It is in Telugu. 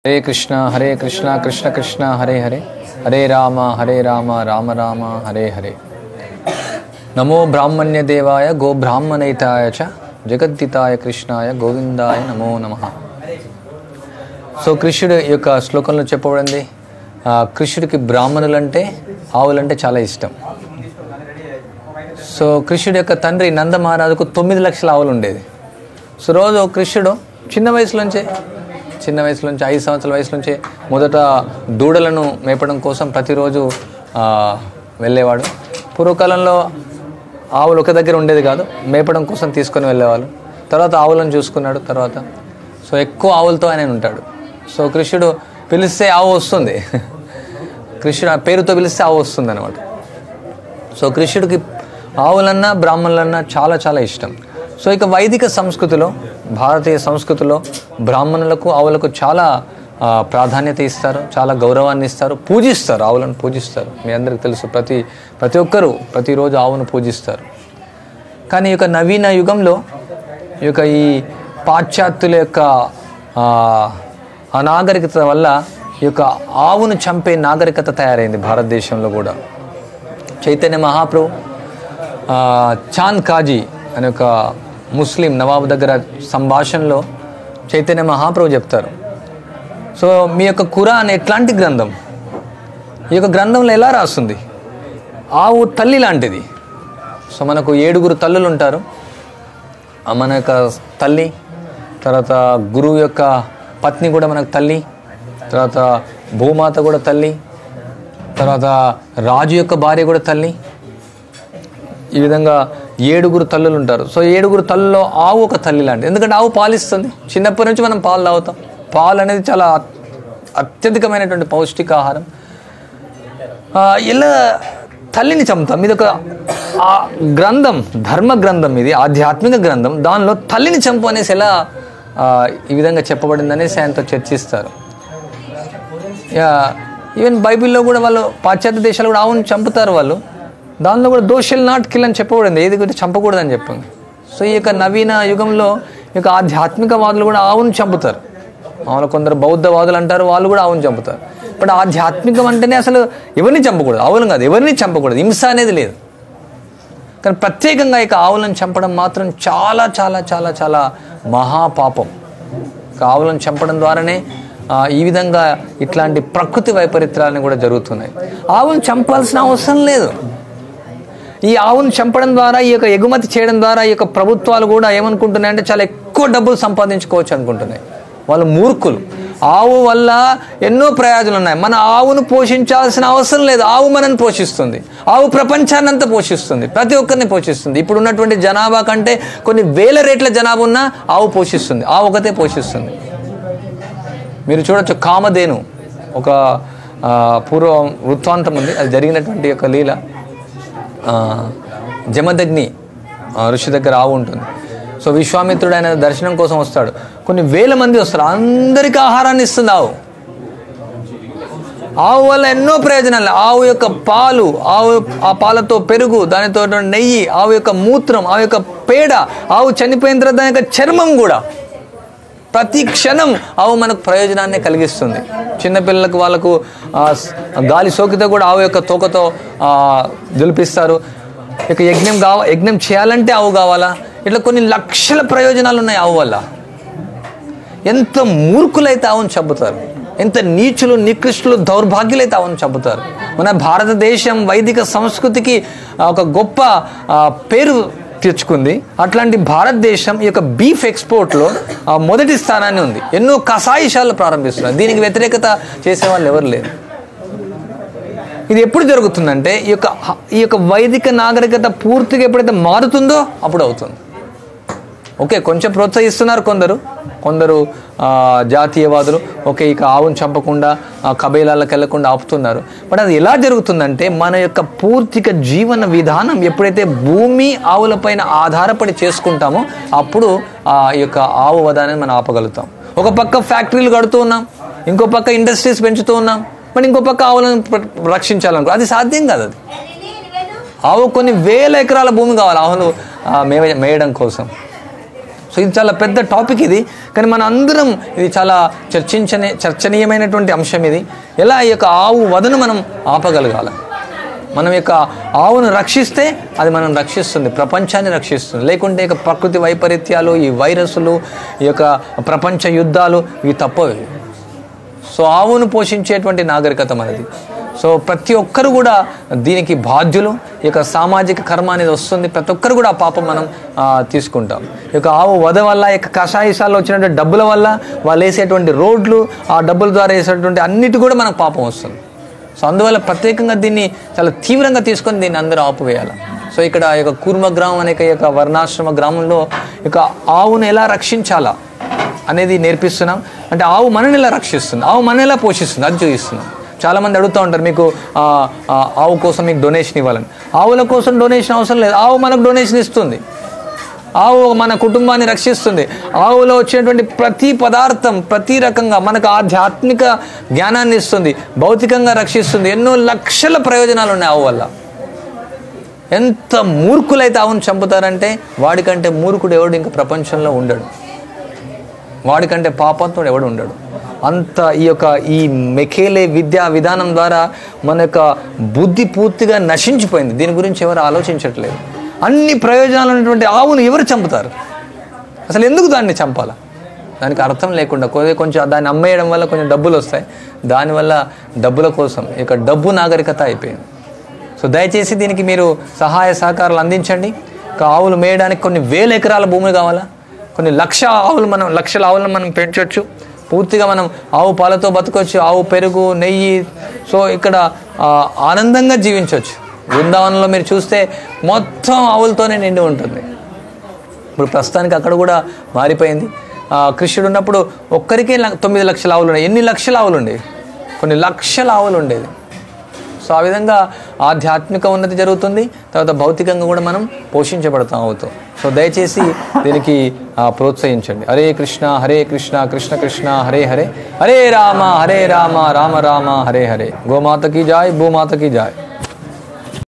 హరే కృష్ణ హరే కృష్ణ కృష్ణ కృష్ణ హరే హరే హరే రామ హరే రామ రామ రామ హరే హరే నమో బ్రాహ్మణ్య దేవాయ గో బ్రాహ్మణైతాయ చ జగద్దితాయ కృష్ణాయ గోవిందాయ నమో నమ సో కృష్ణుడు ఈ యొక్క శ్లోకంలో చెప్పబడింది ఆ, కృష్ణుడికి బ్రాహ్మణులంటే ఆవులంటే చాలా ఇష్టం సో కృష్ణుడి యొక్క తండ్రి నంద మహారాజుకు తొమ్మిది లక్షల ఆవులు ఉండేది సో రోజు కృష్ణుడు చిన్న వయసులోంచే చిన్న వయసులోంచి ఐదు సంవత్సరాల వయసులోంచి మొదట దూడలను మేపడం కోసం ప్రతిరోజు ఆ, వెళ్ళేవాడు పూర్వకాలంలో ఆవులు ఒక దగ్గర ఉండేది కాదు మేపడం కోసం తీసుకొని వెళ్ళేవాళ్ళు తర్వాత ఆవులను చూసుకున్నాడు తర్వాత సో ఎక్కువ ఆవులతో ఆయన ఉంటాడు సో కృష్ణుడు పిలిస్తే ఆవు వస్తుంది కృష్ణుడు ఆ పేరుతో పిలిస్తే ఆవు వస్తుంది అనమాట సో కృష్ణుడికి ఆవులన్నా బ్రాహ్మణులన్నా చాలా చాలా ఇష్టం సో ఇక వైదిక సంస్కృతిలో భారతీయ సంస్కృతిలో బ్రాహ్మణులకు ఆవులకు చాలా ఆ, ప్రాధాన్యత ఇస్తారు చాలా గౌరవాన్ని ఇస్తారు పూజిస్తారు ఆవులను పూజిస్తారు మీ అందరికి తెలుసు ప్రతి ప్రతి ఒక్కరూ ప్రతిరోజు ఆవును పూజిస్తారు కానీ ఈ యొక్క నవీన యుగంలో ఈ యొక్క ఈ పాశ్చాత్యుల యొక్క ఆ, అనాగరికత వల్ల ఈ యొక్క ఆవును చంపే నాగరికత తయారైంది భారతదేశంలో కూడా చైతన్య మహాప్రభు ఆ, చాంద్ కాజీ అనే ఒక ముస్లిం నవాబు దగ్గర సంభాషణలో చైతన్య మహాప్రభు చెప్తారు సో మీ యొక్క ఖురాన్ ఎట్లాంటి గ్రంథం ఈ యొక్క గ్రంథంలో ఎలా రాస్తుంది ఆవు తల్లి లాంటిది సో మనకు ఏడుగురు తల్లులు ఉంటారు ఆ మన యొక్క తల్లి తర్వాత గురువు యొక్క పత్ని కూడా మనకు తల్లి తర్వాత భూమాత కూడా తల్లి తర్వాత రాజు యొక్క భార్య కూడా తల్లి ఈ విధంగా ఏడుగురు తల్లులు ఉంటారు సో ఏడుగురు తల్లులో ఆవు ఒక తల్లి లాంటిది ఎందుకంటే ఆవు పాలిస్తుంది చిన్నప్పటి నుంచి మనం పాలు తాగుతాం పాలు అనేది చాలా అత్- అత్యధికమైనటువంటి పౌష్టికాహారం ఆ, ఇలా తల్లిని చంపుతాం ఇది ఒక ఆ గ్రంథం ధర్మ గ్రంథం ఇది ఆధ్యాత్మిక గ్రంథం దానిలో తల్లిని చంపు అనేసి ఎలా ఆ, ఈ విధంగా చెప్పబడింది అనేసి ఆయనతో చర్చిస్తారు యా, ఈవెన్ బైబిల్లో కూడా వాళ్ళు పాశ్చాత్య దేశాలు కూడా ఆవును చంపుతారు వాళ్ళు దానిలో కూడా దోషల్ నాట్ కిల్ అని చెప్పబడింది ఏది కూడా చంపకూడదని చెప్పింది సో ఈ యొక్క నవీన యుగంలో ఈ యొక్క ఆధ్యాత్మికవాదులు కూడా ఆవును చంపుతారు మామూలు కొందరు బౌద్ధవాదులు అంటారు వాళ్ళు కూడా ఆవును చంపుతారు బట్ ఆధ్యాత్మికం అంటేనే అసలు ఎవరిని చంపకూడదు ఆవులను కాదు ఎవరిని చంపకూడదు హింస అనేది లేదు కానీ ప్రత్యేకంగా ఇక ఆవులను చంపడం మాత్రం చాలా చాలా చాలా చాలా మహాపాపం ఇక ఆవులను చంపడం ద్వారానే ఆ, ఈ విధంగా ఇట్లాంటి ప్రకృతి వైపరీత్యాలని కూడా జరుగుతున్నాయి ఆవును చంపాల్సిన అవసరం లేదు ఈ ఆవును చంపడం ద్వారా ఈ యొక్క ఎగుమతి చేయడం ద్వారా ఈ యొక్క ప్రభుత్వాలు కూడా ఏమనుకుంటున్నాయి అంటే చాలా ఎక్కువ డబ్బులు సంపాదించుకోవచ్చు అనుకుంటున్నాయి వాళ్ళు మూర్ఖులు ఆవు వల్ల ఎన్నో ప్రయోజనాలు ఉన్నాయి మన ఆవును పోషించాల్సిన అవసరం లేదు ఆవు మనల్ని పోషిస్తుంది ఆవు ప్రపంచాన్ని అంతా పోషిస్తుంది ప్రతి ఒక్కరిని పోషిస్తుంది ఇప్పుడు ఉన్నటువంటి జనాభా కంటే కొన్ని వేల రేట్ల జనాభా ఉన్నా ఆవు పోషిస్తుంది ఆవు ఒకతే పోషిస్తుంది మీరు చూడొచ్చు కామధేను ఒక ఆ, పూర్వ వృత్తాంతం ఉంది అది జరిగినటువంటి యొక్క లీల ఆ, జమదగ్ని ఆ, ఋషి దగ్గర ఆవు ఉంటుంది సో విశ్వామిత్రుడు ఆయన దర్శనం కోసం వస్తాడు కొన్ని వేల మంది వస్తారు అందరికీ ఆహారాన్ని ఇస్తుంది ఆవు ఆవు వల్ల ఎన్నో ప్రయోజనాలు ఆవు యొక్క పాలు ఆవు ఆ పాలతో పెరుగు దానితో నెయ్యి ఆవు యొక్క మూత్రం ఆవు యొక్క పేడ ఆవు చనిపోయిన తర్వాత దాని యొక్క చర్మం కూడా ప్రతి క్షణం ఆవు మనకు ప్రయోజనాన్ని కలిగిస్తుంది చిన్నపిల్లలకు వాళ్ళకు ఆ, స్- గాలి సోకితే కూడా ఆవు యొక్క తోకతో ఆ, దులిపిస్తారు ఇక యజ్ఞం కావ యజ్ఞం చేయాలంటే ఆవు కావాలా ఇట్లా కొన్ని లక్షల ప్రయోజనాలు ఉన్నాయి ఆవు వల్ల ఎంత మూర్ఖులైతే ఆవును చంపుతారు ఎంత నీచులు నికృష్టులు దౌర్భాగ్యులైతే ఆవును చంపుతారు మన భారతదేశం వైదిక సంస్కృతికి ఆ, ఒక గొప్ప ఆ, పేరు తెచ్చుకుంది అట్లాంటి భారతదేశం ఈ యొక్క బీఫ్ ఎక్స్పోర్ట్లో ఆ, మొదటి స్థానాన్ని ఉంది ఎన్నో కషాయిషాలు ప్రారంభిస్తున్నారు దీనికి వ్యతిరేకత చేసే వాళ్ళు ఎవరు లేరు ఇది ఎప్పుడు జరుగుతుందంటే ఈ యొక్క ఈ యొక్క వైదిక నాగరికత పూర్తిగా ఎప్పుడైతే మారుతుందో అప్పుడు అవుతుంది ఓకే కొంచెం ప్రోత్సహిస్తున్నారు కొందరు కొందరు ఆ, జాతీయవాదులు ఓకే ఇక ఆవును చంపకుండా ఆ, కబేలాలకు వెళ్లకుండా ఆపుతున్నారు బట్ అది ఎలా జరుగుతుందంటే మన యొక్క పూర్తిక జీవన విధానం ఎప్పుడైతే భూమి ఆవులపైన ఆధారపడి చేసుకుంటామో అప్పుడు ఆ యొక్క ఆవు వధాన్ని మనం ఆపగలుగుతాం ఒక పక్క ఫ్యాక్టరీలు కడుతూ ఉన్నాం ఇంకో పక్క ఇండస్ట్రీస్ పెంచుతూ ఉన్నాం మరి ఇంకో పక్క ఆవులను ప్ర- రక్షించాలనుకో అది సాధ్యం కాదు అది ఆవు కొన్ని వేల ఎకరాల భూమి కావాలి ఆవులు ఆ, మేవ మేయడం కోసం సో ఇది చాలా పెద్ద టాపిక్ ఇది కానీ మన అందరం ఇది చాలా చర్చించనే చర్చనీయమైనటువంటి అంశం ఇది ఎలా ఈ యొక్క ఆవు వదను మనం ఆపగలగాలి మనం యొక్క ఆవును రక్షిస్తే అది మనం రక్షిస్తుంది ప్రపంచాన్ని రక్షిస్తుంది లేకుంటే ఇక ప్రకృతి వైపరీత్యాలు ఈ వైరస్లు ఈ యొక్క ప్రపంచ యుద్ధాలు ఇవి తప్పవి సో ఆవును పోషించేటువంటి నాగరికత మనది సో ప్రతి ఒక్కరు కూడా దీనికి బాధ్యులు ఈ యొక్క సామాజిక కర్మ అనేది వస్తుంది ప్రతి ఒక్కరు కూడా ఆ పాపం మనం ఆ, తీసుకుంటాం ఈ యొక్క ఆవు వధ వల్ల ఈ యొక్క కషాయిసాల్లో వచ్చినటువంటి డబ్బుల వల్ల వాళ్ళు వేసేటువంటి రోడ్లు ఆ డబ్బుల ద్వారా వేసేటువంటి అన్నిటి కూడా మనకు పాపం వస్తుంది సో అందువల్ల ప్రత్యేకంగా దీన్ని చాలా తీవ్రంగా తీసుకొని దీన్ని అందరూ ఆపువేయాలి సో ఇక్కడ ఈ యొక్క కూర్మ గ్రామం అనే ఈ యొక్క వర్ణాశ్రమ గ్రామంలో ఈ యొక్క ఆవును ఎలా రక్షించాలా అనేది నేర్పిస్తున్నాం అంటే ఆవు మనని ఎలా రక్షిస్తుంది ఆవు మనని ఎలా పోషిస్తుంది అది చూపిస్తున్నాం చాలామంది అడుగుతూ ఉంటారు మీకు ఆ, ఆ, ఆవు కోసం మీకు డొనేషన్ ఇవ్వాలని ఆవుల కోసం డొనేషన్ అవసరం లేదు ఆవు మనకు డొనేషన్ ఇస్తుంది ఆవు మన కుటుంబాన్ని రక్షిస్తుంది ఆవులో వచ్చేటువంటి ప్రతి పదార్థం ప్రతి రకంగా మనకు ఆధ్యాత్మిక జ్ఞానాన్ని ఇస్తుంది భౌతికంగా రక్షిస్తుంది ఎన్నో లక్షల ప్రయోజనాలు ఉన్నాయి ఆవు వల్ల ఎంత మూర్ఖులైతే ఆవును చంపుతారంటే వాడికంటే మూర్ఖుడు ఎవడు ఇంకా ప్రపంచంలో ఉండడు వాడికంటే పాపంతుడు ఎవడు ఉండడు అంత ఈ యొక్క ఈ మెకేలే విద్యా విధానం ద్వారా మన యొక్క బుద్ధి పూర్తిగా నశించిపోయింది దీని గురించి ఎవరు ఆలోచించట్లేదు అన్ని ప్రయోజనాలు ఉన్నటువంటి ఆవును ఎవరు చంపుతారు అసలు ఎందుకు దాన్ని చంపాలా దానికి అర్థం లేకుండా కొద్ది కొంచెం దాన్ని అమ్మేయడం వల్ల కొంచెం డబ్బులు వస్తాయి దానివల్ల డబ్బుల కోసం ఇక డబ్బు నాగరికత అయిపోయింది సో దయచేసి దీనికి మీరు సహాయ సహకారాలు అందించండి ఇక ఆవులు మేయడానికి కొన్ని వేల ఎకరాల భూమి కావాలా కొన్ని లక్ష ఆవులు మనం లక్షల ఆవులను మనం పెంచవచ్చు పూర్తిగా మనం ఆవు పాలతో బతకొచ్చు ఆవు పెరుగు నెయ్యి సో ఇక్కడ ఆ, ఆనందంగా జీవించవచ్చు బృందావనంలో మీరు చూస్తే మొత్తం ఆవులతోనే నిండి ఉంటుంది ఇప్పుడు ప్రస్తుతానికి అక్కడ కూడా మారిపోయింది ఆ, కృష్ణుడు ఉన్నప్పుడు ఒక్కరికే ల- తొమ్మిది లక్షల ఆవులు ఉన్నాయి ఎన్ని లక్షల ఆవులు ఉండేవి కొన్ని లక్షల ఆవులు ఉండేది సో ఆ విధంగా ఆధ్యాత్మిక ఉన్నతి జరుగుతుంది తర్వాత భౌతికంగా కూడా మనం పోషించబడతాం అవుతాం సో దయచేసి దీనికి ఆ, ప్రోత్సహించండి హరే కృష్ణ హరే కృష్ణ కృష్ణ కృష్ణ హరే హరే హరే రామ హరే రామ రామ రామ హరే హరే గోమాత కీ జాయ్ భూమాత కీ జాయ్